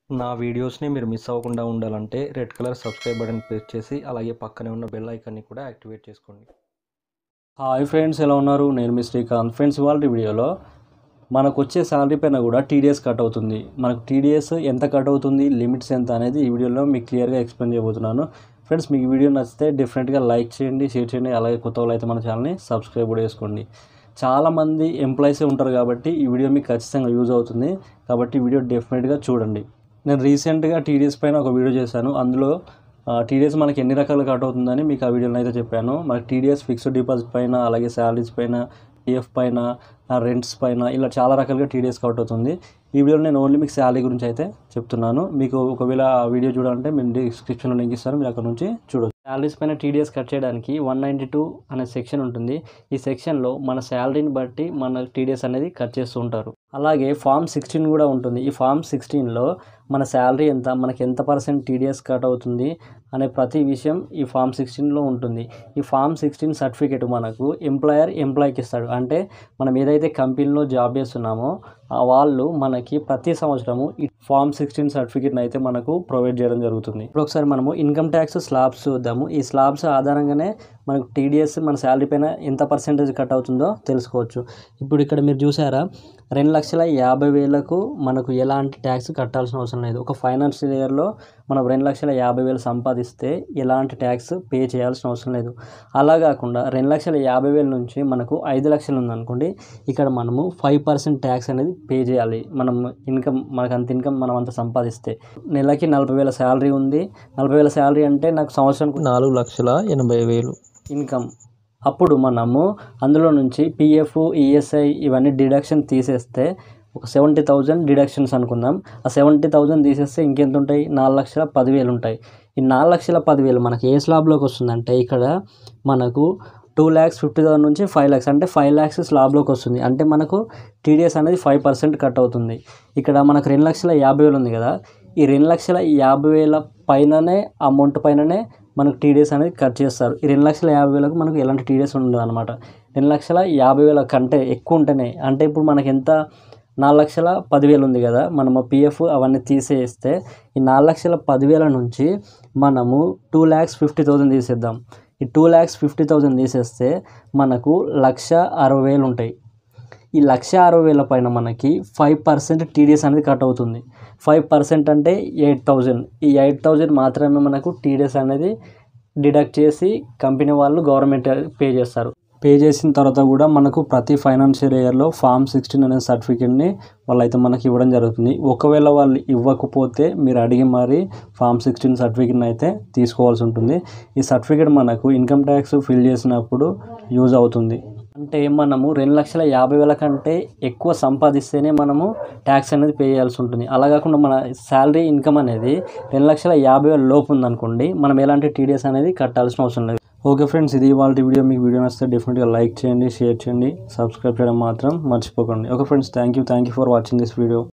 నా వీడియోస్ని మీరు మిస్ అవ్వకుండా ఉండాలంటే red colour subscribe button press చేసి అలాగే పక్కనే ఉన్న బెల్ ఐకాన్ని కూడా యాక్టివేట్ చేసుకోండి హాయ్ ఫ్రెండ్స్ ఎలా ఉన్నారు నేను మీ శ్రీకాంత్ ఫ్రెండ్స్ ఇవాళ వీడియోలో మనకు వచ్చే శాలరీ పైన కూడా టీడీఎస్ కట్ అవుతుంది మనకు టీడీఎస్ ఎంత కట్ అవుతుంది లిమిట్స్ ఎంత అనేది ఈ వీడియోలో మీకు క్లియర్గా ఎక్స్ప్లెయిన్ చేయబోతున్నాను ఫ్రెండ్స్ మీకు ఈ వీడియో నచ్చితే డెఫినెట్గా లైక్ చేయండి షేర్ చేయండి అలాగే కొత్త వాళ్ళు అయితే మన ఛానల్ని సబ్స్క్రైబ్ కూడా చేసుకోండి చాలామంది ఎంప్లాయీసే ఉంటారు కాబట్టి ఈ వీడియో మీకు ఖచ్చితంగా యూజ్ అవుతుంది కాబట్టి ఈ వీడియో డెఫినెట్గా చూడండి నేను రీసెంట్గా టీడీఎస్ పైన ఒక వీడియో చేశాను అందులో టీడీఎస్ మనకి ఎన్ని రకాలు కట్ అవుతుందని మీకు ఆ వీడియోలో అయితే చెప్పాను మనకి టీడీఎస్ ఫిక్స్డ్ డిపాజిట్ పైన అలాగే శాలరీస్ పైన పిఎఫ్ పైన రెంట్స్ పైన ఇలా చాలా రకాలుగా టీడీఎస్ కట్ అవుతుంది ఈ వీడియోలో నేను ఓన్లీ మీకు శాలరీ గురించి అయితే చెప్తున్నాను మీకు ఒకవేళ ఆ వీడియో చూడాలంటే మేము డిస్క్రిప్షన్లో లింక్ ఇస్తాను మీరు అక్కడ నుంచి చూడొచ్చు శాలరీస్ పైన టీడీఎస్ కట్ చేయడానికి వన్ నైంటీ టూ అనే సెక్షన్ ఉంటుంది ఈ సెక్షన్లో మన శాలరీని బట్టి మన టీడీఎస్ అనేది కట్ చేస్తూ ఉంటారు అలాగే ఫామ్ సిక్స్టీన్ కూడా ఉంటుంది ఈ ఫామ్ సిక్స్టీన్లో మన శాలరీ ఎంత మనకి ఎంత పర్సెంట్ టీడీఎస్ కట్ అవుతుంది అనే ప్రతి విషయం ఈ ఫామ్ సిక్స్టీన్లో ఉంటుంది ఈ ఫామ్ సిక్స్టీన్ సర్టిఫికేట్ మనకు ఎంప్లాయర్ ఎంప్లాయ్కి ఇస్తాడు అంటే మనం ఏదైతే కంపెనీలో జాబ్ చేస్తున్నామో ఆ వాళ్ళు మనకి ప్రతి సంవత్సరము ఈ ఫామ్ సిక్స్టీన్ సర్టిఫికేట్ని అయితే మనకు ప్రొవైడ్ చేయడం జరుగుతుంది ఇప్పుడు ఒకసారి మనము ఇన్కమ్ ట్యాక్స్ స్లాబ్స్ చూద్దాము ఈ స్లాబ్స్ ఆధారంగానే మనకు టీడీఎస్ మన శాలరీ పైన ఎంత పర్సెంటేజ్ కట్ అవుతుందో తెలుసుకోవచ్చు ఇప్పుడు ఇక్కడ మీరు చూసారా రెండు లక్షల యాభై వేలకు మనకు ఎలాంటి ట్యాక్స్ కట్టాల్సిన అవసరం లేదు ఒక ఫైనాన్షియల్ ఇయర్లో మనం రెండు లక్షల యాభై వేలు సంపాదిస్తే ఎలాంటి ట్యాక్స్ పే చేయాల్సిన అవసరం లేదు అలా కాకుండా రెండు లక్షల యాభై వేల నుంచి మనకు ఐదు లక్షలు ఉందనుకోండి ఇక్కడ మనము ఫైవ్ పర్సెంట్ ట్యాక్స్ అనేది పే చేయాలి మనం ఇన్కమ్ మనకు అంత ఇన్కమ్ మనం అంత సంపాదిస్తే నెలకి నలభై వేల శాలరీ ఉంది నలభై వేల శాలరీ అంటే నాకు సంవత్సరానికి నాలుగు లక్షల ఎనభై వేలు ఇన్కమ్ అప్పుడు మనము అందులో నుంచి పిఎఫ్ ఈఎస్ఐ ఇవన్నీ డిడక్షన్ తీసేస్తే ఒక సెవెంటీ థౌజండ్ డిడక్షన్స్ అనుకుందాం ఆ సెవెంటీ థౌజండ్ తీసేస్తే ఇంకెంత ఉంటాయి నాలుగు లక్షల పదివేలు ఉంటాయి ఈ నాలుగు లక్షల పదివేలు మనకి ఏ స్లాబ్లోకి వస్తుందంటే ఇక్కడ మనకు టూ ల్యాక్స్ ఫిఫ్టీ థౌసండ్ నుంచి ఫైవ్ ల్యాక్స్ అంటే ఫైవ్ ల్యాక్స్ స్లాబ్లోకి వస్తుంది అంటే మనకు టీడీఎస్ అనేది ఫైవ్ పర్సెంట్ కట్ అవుతుంది ఇక్కడ మనకు రెండు లక్షల యాభై వేలు ఉంది కదా ఈ రెండు లక్షల యాభై వేల పైననే అమౌంట్ పైననే మనకు టీడీఎస్ అనేది కట్ చేస్తారు ఈ రెండు లక్షల యాభై వేలకు మనకు ఎలాంటి టీడీఎస్ ఉండదు అనమాట రెండు లక్షల యాభై వేల కంటే ఎక్కువ ఉంటేనే అంటే ఇప్పుడు మనకి ఎంత నాలుగు లక్షల పదివేలు ఉంది కదా మనము పిఎఫ్ అవన్నీ తీసేస్తే ఈ నాలుగు లక్షల పదివేల నుంచి మనము టూ ల్యాక్స్ ఫిఫ్టీ థౌజండ్ తీసేద్దాం ఈ టూ ల్యాక్స్ ఫిఫ్టీ థౌజండ్ తీసేస్తే మనకు లక్ష అరవై వేలు ఉంటాయి ఈ లక్ష అరవై వేల పైన మనకి ఫైవ్ పర్సెంట్ టీడీఎస్ అనేది కట్ అవుతుంది ఫైవ్ పర్సెంట్ అంటే ఎయిట్ థౌజండ్ ఈ ఎయిట్ థౌజండ్ మాత్రమే మనకు టీడీఎస్ అనేది డిడక్ట్ చేసి కంపెనీ వాళ్ళు గవర్నమెంట్ పే చేస్తారు పే చేసిన తర్వాత కూడా మనకు ప్రతి ఫైనాన్షియల్ ఇయర్లో ఫామ్ సిక్స్టీన్ అనే సర్టిఫికేట్ని వాళ్ళైతే మనకి ఇవ్వడం జరుగుతుంది ఒకవేళ వాళ్ళు ఇవ్వకపోతే మీరు అడిగి మరి ఫామ్ సిక్స్టీన్ సర్టిఫికేట్ని అయితే తీసుకోవాల్సి ఉంటుంది ఈ సర్టిఫికేట్ మనకు ఇన్కమ్ ట్యాక్స్ ఫిల్ చేసినప్పుడు యూజ్ అవుతుంది అంటే మనము రెండు లక్షల యాభై వేల కంటే ఎక్కువ సంపాదిస్తేనే మనము ట్యాక్స్ అనేది పే చేయాల్సి ఉంటుంది అలా కాకుండా మన శాలరీ ఇన్కమ్ అనేది రెండు లక్షల యాభై వేల లోపు ఉందనుకోండి మనం ఎలాంటి టీడీఎస్ అనేది కట్టాల్సిన అవసరం లేదు ఓకే ఫ్రెండ్స్ ఇది ఇవాళ వీడియో మీకు వీడియో నచ్చితే డెఫినెట్గా లైక్ చేయండి షేర్ చేయండి సబ్స్క్రైబ్ చేయడం మాత్రం మర్చిపోకండి okay friends thank you thank you for watching this video